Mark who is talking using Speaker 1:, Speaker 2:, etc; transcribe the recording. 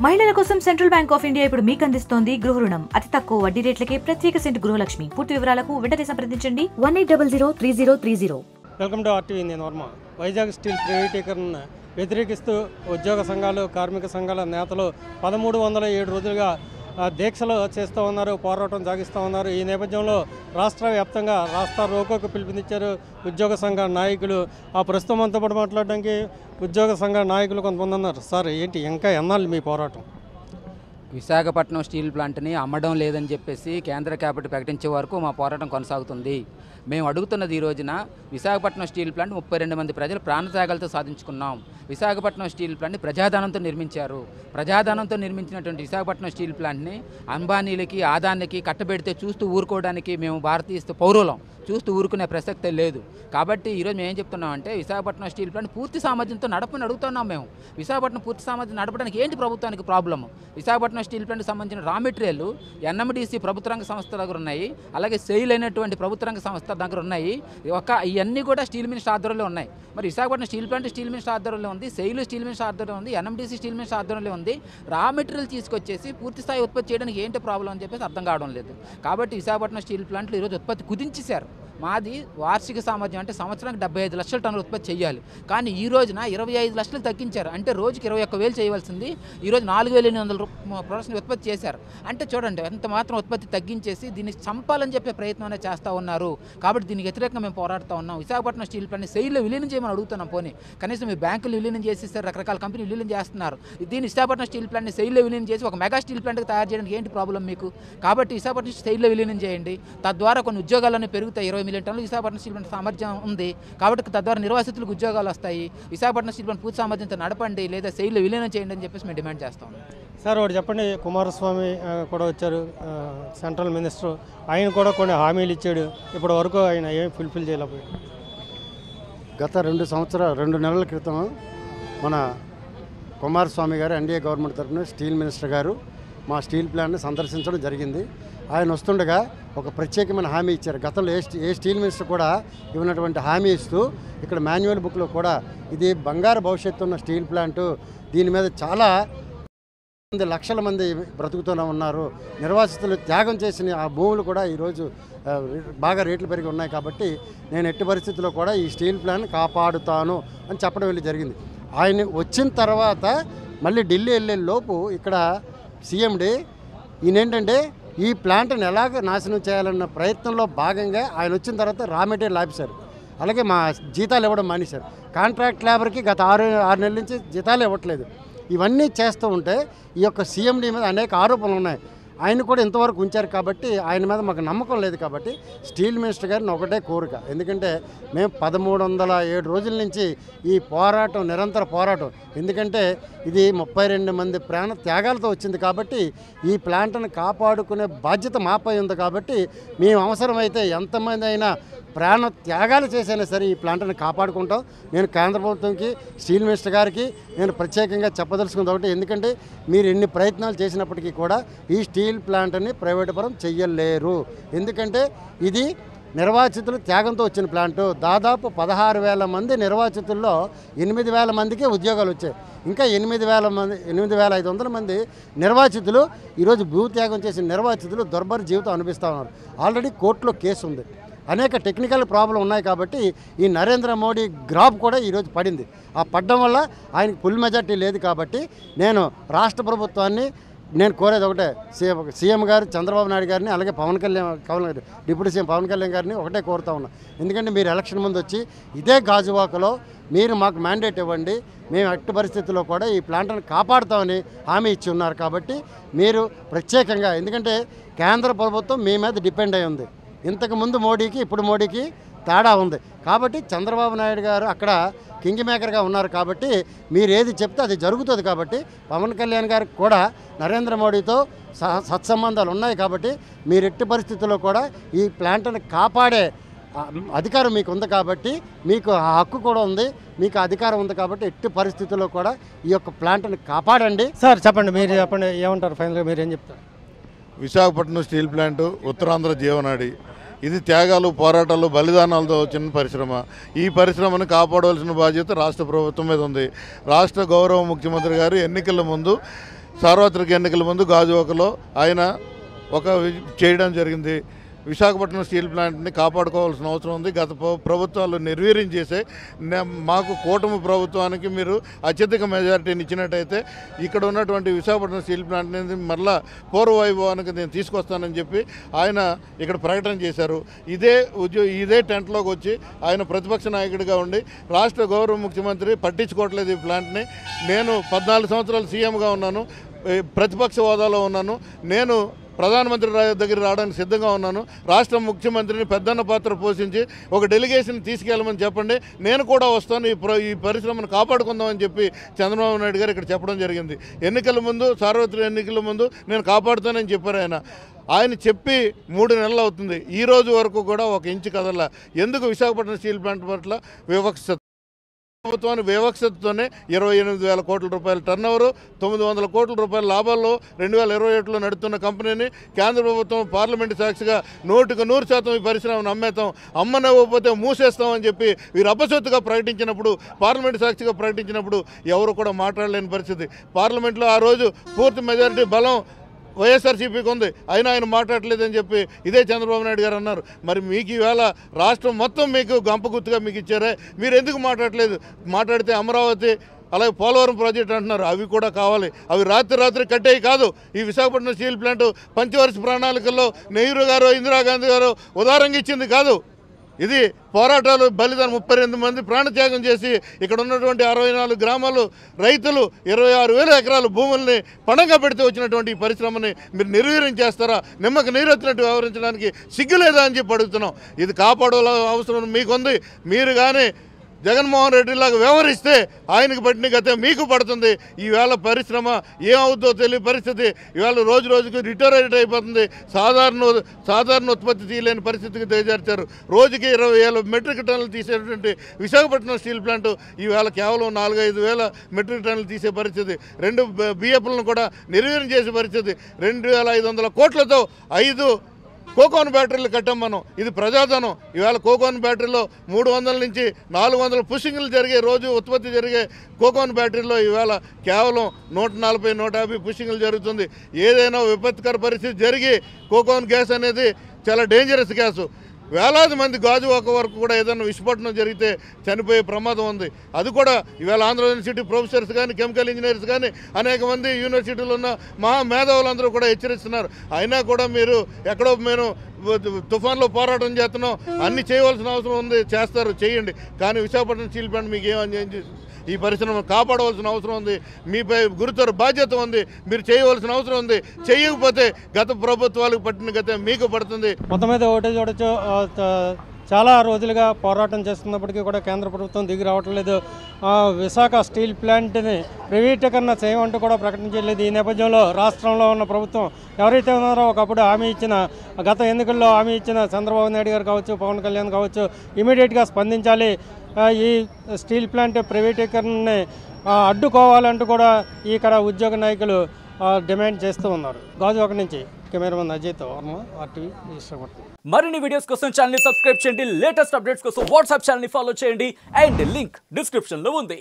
Speaker 1: మహిళల కోసం central bank of India ఇప్పుడు మీకు అందిస్తోంది గృహ రుణం అతి తక్కువ వడ్డీ రేట్లకే ప్రత్యేక సెంట్ గృహలక్ష్మి పూర్తి వివరాలకు వెంటనే సంప్రదించండి one eight double zero three zero three zero
Speaker 2: welcome to RTV నేను వర్మ వైజాగ్ స్టీల్ ప్రైవేటీకరణ వ్యతిరేకిస్తూ ఉద్యోగ సంఘాలు కార్మిక సంఘాల నేతలు పదమూడు వందల ఏడు రోజులుగా ఆ, దీక్షలు చేస్తూ ఉన్నారు పోరాటం సాగిస్తూ ఉన్నారు ఈ నేపథ్యంలో రాష్ట్ర వ్యాప్తంగా రాష్ట్ర రోకోకు పిలుపునిచ్చారు ఉద్యోగ సంఘ నాయకులు ఆ ప్రస్తుతం అంతా పాటు మాట్లాడడానికి ఉద్యోగ సంఘ నాయకులు కొంతమంది ఉన్నారు సార్ ఏంటి ఇంకా ఎన్నాళ్ళు మీ పోరాటం
Speaker 3: విశాఖపట్నం స్టీల్ ప్లాంట్ని అమ్మడం లేదని చెప్పేసి కేంద్ర క్యాబినెట్ ప్రకటించే వరకు మా పోరాటం కొనసాగుతుంది మేము అడుగుతున్నది ఈ రోజున విశాఖపట్నం స్టీల్ ప్లాంట్ ముప్పై రెండు మంది ప్రజలు ప్రాణత్యాగాలతో సాధించుకున్నాం విశాఖపట్నం స్టీల్ ప్లాంట్ని ప్రజాధనంతో నిర్మించారు ప్రజాధనంతో నిర్మించినటువంటి విశాఖపట్నం స్టీల్ ప్లాంట్ని అంబానీలకి ఆదానికి కట్టబెడితే చూస్తూ ఊరుకోవడానికి మేము భారతీయ పౌరులం చూస్తూ ఊరుకునే ప్రసక్తే లేదు కాబట్టి ఈరోజు మేము ఏం చెప్తున్నామంటే విశాఖపట్నం స్టీల్ ప్లాంట్ పూర్తి సామర్థ్యంతో నడపని అడుగుతున్నాం మేము విశాఖపట్నం పూర్తి సామర్థ్యం నడపడానికి ఏంటి ప్రభుత్వానికి ప్రాబ్లమ్ విశాఖపట్నం స్టీల్ ప్లాంట్కి సంబంధించిన రా మెటీరియల్ ఎన్ఎండిసి ప్రభుత్వ రంగ సంస్థ దగ్గర ఉన్నాయి అలాగే సెయిల్ అయినటువంటి ప్రభుత్వ రంగ సంస్థ దగ్గర ఉన్నాయి ఒక ఇవన్నీ కూడా స్టీల్ మినిస్టర్ ఆధ్వర్యంలో ఉన్నాయి మరి Visakhapatnam steel plant steel minister ఆధ్వర్యంలో ఉంది సెయిల్ స్టీల్ మినిస్టర్ ఆధ్వర్యంలో ఉంది ఎన్ఎండిసి స్టీల్ మినిస్టర్ ఆధ్వర్యంలో ఉంది రా మెటీరియల్ తీసుకొచ్చేసి పూర్తి స్థాయి ఉత్పత్తి చేయడానికి ఏంటి ప్రాబ్లం అని చెప్పేసి అర్థం కావడం లేదు కాబట్టి విశాఖపట్నం స్టీల్ ప్లాంట్లు ఈరోజు ఉత్పత్తి కుదించేశారు మాది వార్షిక సామర్థ్యం అంటే సంవత్సరానికి డెబ్బై ఐదు లక్షల టన్నుల ఉత్పత్తి చేయాలి కానీ ఈ రోజున ఇరవై ఐదు లక్షలు తగ్గించారు అంటే రోజుకి ఇరవై ఒక్క వేలు చేయవలసింది ఈ రోజు నాలుగు వేల ఎనిమిది వందల ప్రొడక్షన్ ఉత్పత్తి చేశారు అంటే చూడండి ఎంత మాత్రం ఉత్పత్తి తగ్గించేసి దీన్ని చంపాలని చెప్పే ప్రయత్నం అనేది చేస్తూ ఉన్నారు కాబట్టి దీనికి వ్యతిరేకంగా మేము పోరాడుతూ ఉన్నాం విశాఖపట్నం స్టీల్ ప్లాంట్ సెయిల్లో విలీనం చేయమని అడుగుతున్నాం పోనీ కనీసం మీ బ్యాంకులు విలీనం చేసేసారు రకరకాల కంపెనీలు విలీనం చేస్తున్నారు దీన్ని విశాఖపట్నం స్టీల్ ప్లాంట్ని సెయిల్లో విలీనం చేసి ఒక మెగా స్టీల్ ప్లాంట్కి తయారు చేయడానికి ఏంటి ప్రాబ్లం మీకు కాబట్టి విశాఖపట్నం సెయిల్లో విలీనం చేయండి తద్వారా కొన్ని ఉద్యోగాలన్నీ పెరుగుతాయి ఇరవై మిలియన్ టన్నులు విశాఖపట్నం స్టీల్ ప్లాంట్ సామర్థ్యం ఉంది కాబట్టి తద్వారా నిర్వాసితులకు ఉద్యోగాలు వస్తాయి విశాఖపట్నం స్టీల్ ప్లాంట్ పూర్తి సామర్థ్యంతో నడపండి లేదా సెయిల్లో విలీనం చేయండి అని చెప్పేసి మేము డిమాండ్ చేస్తాం
Speaker 2: సార్ ఒకటి చెప్పండి కుమారస్వామి ఆ, కూడా వచ్చారు ఆ, సెంట్రల్ మినిస్టర్ ఆయన కూడా కొన్ని హామీలు ఇచ్చాడు ఇప్పటి వరకు ఆయన ఏం ఫుల్ఫిల్ చేయలేకపోయాడు
Speaker 4: గత రెండు సంవత్సరాల రెండు నెలల క్రితం మన కుమారస్వామి గారు ఎన్డీఏ గవర్నమెంట్ తరఫున స్టీల్ మినిస్టర్ గారు మా స్టీల్ ప్లాంట్ని సందర్శించడం జరిగింది ఆయన వస్తుండగా ఒక ప్రత్యేకమైన హామీ ఇచ్చారు గతంలో ఏ స్టీ- ఏ స్టీల్ మినిస్టర్ కూడా ఇవ్వనటువంటి హామీ ఇస్తూ ఇక్కడ మాన్యువల్ బుక్లో కూడా ఇది బంగారు భవిష్యత్తు ఉన్న స్టీల్ ప్లాంటు దీని మీద చాలా మంది లక్షల మంది బ్రతుకుతూనే ఉన్నారు నిర్వాసితులు త్యాగం చేసిన ఆ భూములు కూడా ఈరోజు ఆ, బాగా రేట్లు పెరిగి ఉన్నాయి కాబట్టి నేను ఎట్టి పరిస్థితుల్లో కూడా ఈ స్టీల్ ప్లాన్ కాపాడుతాను అని చెప్పడం వెళ్ళి జరిగింది ఆయన వచ్చిన తర్వాత మళ్ళీ ఢిల్లీ వెళ్ళే లోపు ఇక్కడ సీఎండి ఈయన ఏంటంటే ఈ ప్లాంట్ని ఎలాగ నాశనం చేయాలన్న ప్రయత్నంలో భాగంగా ఆయన వచ్చిన తర్వాత రా మెటీరియల్ ఆపేశారు అలాగే మా జీతాలు ఇవ్వడం మానేశారు కాంట్రాక్ట్ లేబర్కి గత ఆరు ఆరు నెలల నుంచి జీతాలు ఇవ్వట్లేదు ఇవన్నీ చేస్తూ ఉంటే ఈ యొక్క సీఎండీ మీద అనేక ఆరోపణలు ఉన్నాయి ఆయన కూడా ఇంతవరకు ఉంచారు కాబట్టి ఆయన మీద మాకు నమ్మకం లేదు కాబట్టి స్టీల్ మినిస్టర్ గారిని ఒకటే కోరిక ఎందుకంటే మేము పదమూడు వందల ఏడు రోజుల నుంచి ఈ పోరాటం నిరంతర పోరాటం ఎందుకంటే ఇది ముప్పై రెండు మంది ప్రాణ త్యాగాలతో వచ్చింది కాబట్టి ఈ ప్లాంట్ను కాపాడుకునే బాధ్యత మాపై ఉంది కాబట్టి మేము అవసరమైతే ఎంతమంది అయినా ప్రాణ త్యాగాలు చేసైనా సరే ఈ ప్లాంట్ని కాపాడుకుంటాం నేను కేంద్ర ప్రభుత్వంకి స్టీల్ మినిస్టర్ గారికి నేను ప్రత్యేకంగా చెప్పదలుచుకుంది ఒకటి ఎందుకంటే మీరు ఎన్ని ప్రయత్నాలు చేసినప్పటికీ కూడా ఈ స్టీల్ ప్లాంట్ని ప్రైవేట్ పరం చెయ్యలేరు ఎందుకంటే ఇది నిర్వాచితులు త్యాగంతో వచ్చిన ప్లాంటు దాదాపు పదహారు వేల మంది నిర్వాచితుల్లో ఎనిమిది వేల మందికే ఉద్యోగాలు వచ్చాయి ఇంకా ఎనిమిది వేల మంది ఎనిమిది వేల ఐదు వందల మంది నిర్వాచితులు ఈరోజు భూత్యాగం చేసిన నిర్వాచితులు దుర్భర జీవితం అనిపిస్తూ ఉన్నారు ఆల్రెడీ కోర్టులో కేసు ఉంది అనేక టెక్నికల్ ప్రాబ్లం ఉన్నాయి కాబట్టి ఈ నరేంద్ర మోడీ గ్రాఫ్ కూడా ఈరోజు పడింది ఆ పడడం వల్ల ఆయనకు ఫుల్ మెజార్టీ లేదు కాబట్టి నేను రాష్ట్ర ప్రభుత్వాన్ని నేను కోరేది ఒకటే సీఎం సీఎం గారు చంద్రబాబు నాయుడు గారిని అలాగే పవన్ కళ్యాణ్ పవన్ డిప్యూటీ సీఎం పవన్ కళ్యాణ్ గారిని ఒకటే కోరుతా ఉన్నా ఎందుకంటే మీరు ఎలక్షన్ ముందు వచ్చి ఇదే గాజువాకలో మీరు మాకు మ్యాండేట్ ఇవ్వండి మేము ఎట్టి పరిస్థితుల్లో కూడా ఈ ప్లాంట్ని కాపాడుతామని హామీ ఇచ్చి ఉన్నారు కాబట్టి మీరు ప్రత్యేకంగా ఎందుకంటే కేంద్ర ప్రభుత్వం మీ మీద డిపెండ్ అయి ఉంది ఇంతకు ముందు మోడీకి ఇప్పుడు మోడీకి తేడా ఉంది కాబట్టి చంద్రబాబు నాయుడు గారు అక్కడ కింగ్ మేకర్గా ఉన్నారు కాబట్టి మీరు ఏది చెప్తే అది జరుగుతుంది కాబట్టి పవన్ కళ్యాణ్ గారికి కూడా నరేంద్ర మోడీతో స- సత్సంబంధాలు ఉన్నాయి కాబట్టి మీరు ఎట్టి పరిస్థితుల్లో కూడా ఈ ప్లాంట్ని కాపాడే ఆ, అధికారం మీకు ఉంది కాబట్టి మీకు ఆ హక్కు కూడా ఉంది మీకు ఆ అధికారం ఉంది కాబట్టి ఎట్టి పరిస్థితుల్లో కూడా ఈ యొక్క ప్లాంట్ని కాపాడండి
Speaker 2: సార్ చెప్పండి మీరు చెప్పండి ఏమంటారు ఫైనల్గా మీరు ఏం చెప్తారు
Speaker 5: విశాఖపట్నం స్టీల్ ప్లాంట్ ఉత్తరాంధ్ర జీవనాడి ఇది త్యాగాలు పోరాటాలు బలిదానాలతో వచ్చిన పరిశ్రమ ఈ పరిశ్రమను కాపాడవలసిన బాధ్యత రాష్ట్ర ప్రభుత్వం మీద ఉంది రాష్ట్ర గౌరవ ముఖ్యమంత్రి గారు ఎన్నికల ముందు సార్వత్రిక ఎన్నికల ముందు గాజువాకలో ఆయన ఒక వి- చేయడం జరిగింది విశాఖపట్నం స్టీల్ ప్లాంట్ని కాపాడుకోవాల్సిన అవసరం ఉంది గత ప్ర- ప్రభుత్వాలు నిర్వీర్యం చేసే నే- మాకు కూటమి ప్రభుత్వానికి మీరు అత్యధిక మెజారిటీని ఇచ్చినట్టయితే ఇక్కడ ఉన్నటువంటి విశాఖపట్నం స్టీల్ ప్లాంట్ని మరలా పూర్వవైభవానికి నేను తీసుకొస్తానని చెప్పి ఆయన ఇక్కడ ప్రకటన చేశారు ఇదే ఉద్యో ఇదే టెంట్లోకి వచ్చి ఆయన ప్రతిపక్ష నాయకుడిగా ఉండి రాష్ట్ర గౌరవ ముఖ్యమంత్రి పట్టించుకోవట్లేదు ఈ ప్లాంట్ని నేను పద్నాలుగు సంవత్సరాలు సీఎంగా ఉన్నాను ఏ, ప్రతిపక్ష హోదాలో ఉన్నాను నేను ప్రధానమంత్రి రా- దగ్గర రావడానికి సిద్ధంగా ఉన్నాను రాష్ట్ర ముఖ్యమంత్రిని పెద్దన్న పాత్ర పోషించి ఒక డెలిగేషన్ తీసుకెళ్ళమని చెప్పండి నేను కూడా వస్తాను ఈ ప్ర- ఈ పరిశ్రమను కాపాడుకుందామని చెప్పి చంద్రబాబు నాయుడు గారు ఇక్కడ చెప్పడం జరిగింది ఎన్నికల ముందు సార్వత్రిక ఎన్నికల ముందు నేను కాపాడుతానని చెప్పారు ఆయన ఆయన చెప్పి మూడు నెలలు అవుతుంది ఈ రోజు వరకు కూడా ఒక ఇంచు కదల ఎందుకు విశాఖపట్నం స్టీల్ ప్లాంట్ పట్ల వివక్ష ప్రభుత్వాన్ని వివక్షతతోనే ఇరవై ఎనిమిది వేల కోట్ల రూపాయల టర్న్ ఓవర్ తొమ్మిది వందల కోట్ల రూపాయల లాభాల్లో రెండు వేల ఇరవై ఒకటిలో నడుతున్న కంపెనీని కేంద్ర ప్రభుత్వం పార్లమెంటు సాక్షిగా నూటికి నూరు శాతం ఈ పరిశ్రమను అమ్మేతాం అమ్మనివ్వకపోతే మూసేస్తామని చెప్పి వీరు అపసొత్తుగా ప్రకటించినప్పుడు పార్లమెంటు సాక్షిగా ప్రకటించినప్పుడు ఎవరు కూడా మాట్లాడలేని పరిస్థితి పార్లమెంట్లో ఆ రోజు పూర్తి మెజారిటీ బలం వైఎస్ఆర్సీపీకి ఉంది అయినా ఆయన మాట్లాడలేదని చెప్పి ఇదే చంద్రబాబు నాయుడు గారు అన్నారు మరి మీకు ఈవేళ రాష్ట్రం మొత్తం మీకు గంప గుర్తుగా మీకు ఇచ్చారే మీరు ఎందుకు మాట్లాడలేదు మాట్లాడితే అమరావతి అలాగే పోలవరం ప్రాజెక్ట్ అంటున్నారు అవి కూడా కావాలి అవి రాత్రి రాత్రి కట్టేవి కాదు ఈ విశాఖపట్నం స్టీల్ ప్లాంట్ పంచవర్ష ప్రణాళికల్లో నెహ్రూ గారు ఇందిరాగాంధీ గారు ఉదారంగా ఇచ్చింది కాదు ఇది పోరాటాలు బలిదానం ముప్పై రెండు మంది ప్రాణత్యాగం చేసి ఇక్కడ ఉన్నటువంటి అరవై నాలుగు గ్రామాలు రైతులు ఇరవై ఆరు వేల ఎకరాల భూముల్ని పణంగా పెడితే వచ్చినటువంటి ఈ పరిశ్రమని మీరు నిర్వీర్యం చేస్తారా నిమ్మకు నీరు వచ్చినట్టు వ్యవహరించడానికి సిగ్గు లేదా అని చెప్పి అడుగుతున్నాం ఇది కాపాడాల అవసరం మీకుంది మీరు కానీ జగన్మోహన్ రెడ్డిలాగా వ్యవహరిస్తే ఆయనకు పట్టిన గతే మీకు పడుతుంది ఈవేళ పరిశ్రమ ఏమవుతుందో తెలియ పరిస్థితి ఈవేళ రోజు రోజుకి రిటైరేట్ అయిపోతుంది సాధారణ సాధారణ ఉత్పత్తి తీయలేని పరిస్థితికి దిగజార్చారు రోజుకి ఇరవై వేల మెట్రిక్ టన్నులు తీసేటువంటి విశాఖపట్నం స్టీల్ ప్లాంట్ ఈవేళ కేవలం నాలుగైదు వేల మెట్రిక్ టన్నులు తీసే పరిస్థితి రెండు బిఎఫ్లను కూడా నిర్వీర్యం చేసే పరిస్థితి రెండు వేల ఐదు వందల కోట్లతో ఐదు కోకోన్ బ్యాటరీలు కట్టాం మనం ఇది ప్రజాధనం ఇవాళ కోకోన్ బ్యాటరీలో మూడు వందల నుంచి నాలుగు వందల పుషింగ్లు జరిగే రోజు ఉత్పత్తి జరిగే కోకోన్ బ్యాటరీలో ఇవాళ కేవలం నూట నలభై నూట యాభై పుషింగ్లు జరుగుతుంది ఏదైనా విపత్కర పరిస్థితి జరిగి కోకోన్ గ్యాస్ అనేది చాలా డేంజరస్ గ్యాస్ వేలాది మంది గాజు ఒక వరకు కూడా ఏదైనా విస్ఫోటనం జరిగితే చనిపోయే ప్రమాదం ఉంది అది కూడా ఇవాళ ఆంధ్ర యూనివర్సిటీ ప్రొఫెసర్స్ కానీ కెమికల్ ఇంజనీర్స్ కానీ అనేక మంది యూనివర్సిటీలో ఉన్న మహా మేధావులందరూ కూడా హెచ్చరిస్తున్నారు అయినా కూడా మీరు ఎక్కడో మేము తుఫాన్లో పోరాటం చేస్తున్నాం అన్ని చేయవలసిన అవసరం ఉంది చేస్తారు చేయండి కానీ విశాఖపట్నం స్టీల్ ప్లాంట్ మీకు ఏం అన్యాయం చేసింది ఈ పరిశ్రమ కాపాడవలసిన అవసరం ఉంది మీపై గురుతర బాధ్యత ఉంది మీరు చేయవలసిన అవసరం ఉంది చేయకపోతే గత ప్రభుత్వాలకు పట్టిన గత మీకు పడుతుంది
Speaker 2: మొత్తం మీద ఒకటే చూడొచ్చు ఆ, త- చాలా రోజులుగా పోరాటం చేస్తున్నప్పటికీ కూడా కేంద్ర ప్రభుత్వం దిగి రావట్లేదు ఆ, విశాఖ స్టీల్ ప్లాంట్ని ప్రైవేటీకరణ చేయమంటూ కూడా ప్రకటించలేదు ఈ నేపథ్యంలో రాష్ట్రంలో ఉన్న ప్రభుత్వం ఎవరైతే ఉన్నారో ఒకప్పుడు హామీ ఇచ్చిన గత ఎన్నికల్లో హామీ ఇచ్చిన చంద్రబాబు నాయుడు గారు కావచ్చు పవన్ కళ్యాణ్ కావచ్చు ఇమీడియట్గా స్పందించాలి ఆ, ఈ స్టీల్ ప్లాంట్ ప్రైవేటీకరణని ఆ, అడ్డుకోవాలంటూ కూడా ఇక్కడ ఉద్యోగ నాయకులు ఆ, డిమాండ్ చేస్తూ ఉన్నారు గాజువాక నుంచి కెమెరామన్ అజయ్ వర్మ ఆర్టీవీ విశాఖపట్నం
Speaker 6: మరిన్ని వీడియోస్ కోసం ఛానల్ సబ్స్క్రైబ్ చేయండి లేటెస్ట్ అప్డేట్స్ కోసం వాట్సాప్ ఛానల్ ఫాలో చేయండి అండ్ లింక్ డిస్క్రిప్షన్ లో ఉంది